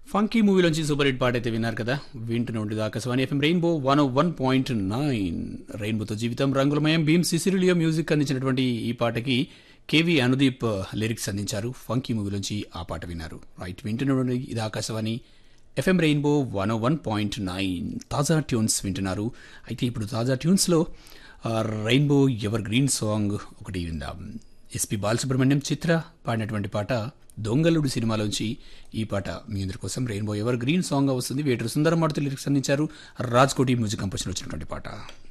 funky మూవీలోంచి super hit పాట అయితే విన్నారు కదా వింటూనే ఉండేది Akashvani FM rainbow one one point nine రెయిన్బోతో జీవితం రంగులమయం భీమ్ సిసిరిలియో మ్యూజిక్ అందించినటువంటి ఈ పాటకి కేవి అనుదీప్ లిరిక్స్ అందించారు ఫంకీ మూవీలోంచి ఆ పాట విన్నారు రైట్ వింటూనే ఉండండి ఇది Akashvani FM rainbow one one point nine తాజా ట్యూన్స్ వింటున్నారు అయితే ఇప్పుడు తాజా ట్యూన్స్లో రెయిన్బో ఎవర్ గ్రీన్ సాంగ్ ఒకటి విందాం ఎస్పి బాలసుబ్రహ్మణ్యం చిత్ర పాడినటువంటి పాట దొంగలుడు సినిమాలోంచి ఈ పాట మీ అందరి కోసం రెయిన్బో ఎవర్ గ్రీన్ సాంగ్ వస్తుంది వేటర్ సుందరం మాడుతూ లిరిక్స్ అందించారు రాజ్ కోటి మ్యూజిక్ కంపోజిషన్ వచ్చినటువంటి పాట